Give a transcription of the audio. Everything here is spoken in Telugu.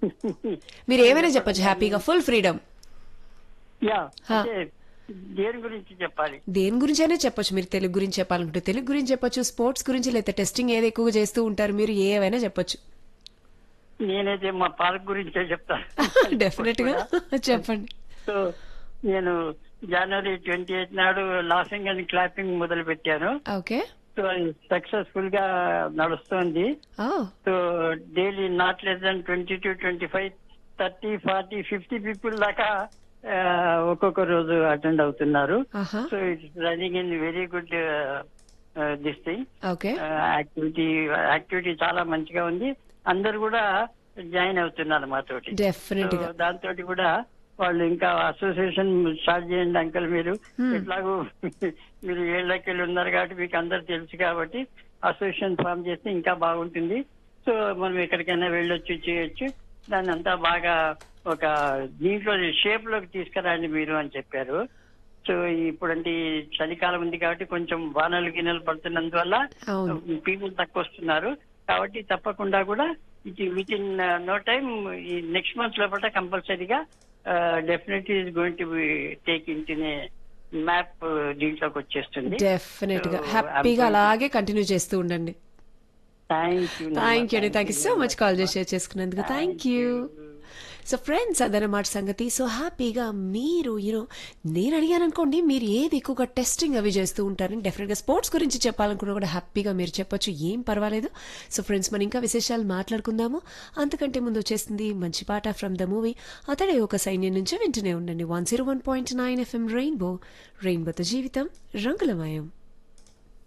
మీరు ఏమైనా చెప్పొచ్చు హ్యాపీగా ఫుల్ ఫ్రీడమ్ యా హా. అంటే దేని గురించి చెప్పాలి దేని గురించి అయినా చెప్పొచ్చు మీరు తెలుగు గురించి చెప్పాలనుకుంటే తెలుగు గురించి చెప్పొచ్చు స్పోర్ట్స్ గురించి లేదా టెస్టింగ్ ఏది ఎక్కువగా చేస్తూ ఉంటారు మీరు ఏవైనా చెప్పొచ్చు నేనైతే మా పార్క్ గురించే చెప్తాను డెఫినెట్ గా చెప్పండి సో నేను జనవరి ట్వంటీ ఎయిత్ నాడు లాసింగ్ అండ్ క్లాపింగ్ మొదలు పెట్టాను ఓకే సో సక్సెస్ఫుల్ గా నడుస్తోంది ఓ so daily not less than twenty to twenty five thirty forty fifty people దాకా ఆ, ఒక్కొక్క రోజు అటెండ్ అవుతున్నారు ఆహా so it's running in very good this thing okay activity activity చాలా మంచిగా ఉంది అందరు కూడా జాయిన్ అవుతున్నారు మాతోటి డెఫినెట్ గా దాంతో కూడా వాళ్ళు ఇంకా అసోసియేషన్ స్టార్ట్ చేయండి అంకల్ మీరు Hmm. ఎట్లాగూ మీరు ఏళ్ళకెళ్ళి ఉన్నారు కాబట్టి మీకు అందరు తెలుసు కాబట్టి అసోసియేషన్ ఫామ్ చేస్తే ఇంకా బాగుంటుంది సో మనం ఎక్కడికైనా వెళ్ళొచ్చు చేయొచ్చు దాన్ని అంతా బాగా ఒక దీంట్లో షేప్ లోకి తీసుకురండి మీరు అని చెప్పారు సో ఇప్పుడంటే ఈ చలికాలం ఉంది కాబట్టి కొంచెం వానలు గిన్నెలు పడుతున్నందువల్ల అవును పీపుల్ తక్కువ వస్తున్నారు కాబట్టి తప్పకుండా కూడా ఇది విత్ ఇన్ నో టైమ్ ఈ నెక్స్ట్ మంత్ లోపల కంపల్సరీగా definitely is going to take in map దీంట్లోకి వచ్చేస్తుంది డెఫినెట్ గా So, హ్యాపీగా I'm అలాగే కంటిన్యూ చేస్తూ ఉండండి థ్యాంక్ యూ థ్యాంక్ యూ అండి thank you so much call చేసి షేర్ చేసుకున్నందుకు థ్యాంక్ యూ సో ఫ్రెండ్స్ అదనమాట సంగతి సో హ్యాపీగా మీరు యూనో నేను అడిగాను అనుకోండి మీరు ఏది ఎక్కువగా టెస్టింగ్ అవి చేస్తూ ఉంటారని డెఫినెట్గా స్పోర్ట్స్ గురించి చెప్పాలనుకున్నా కూడా హ్యాపీగా మీరు చెప్పొచ్చు ఏం పర్వాలేదు సో ఫ్రెండ్స్ మనం ఇంకా విశేషాలు మాట్లాడుకుందాము అంతకంటే ముందు వచ్చేసింది మంచి పాట ఫ్రమ్ ద మూవీ అతడే ఒక సైన్యం నుంచి వింటూనే ఉండండి one zero one point nine F M rainbow రెయిన్బోతో జీవితం రంగులమయం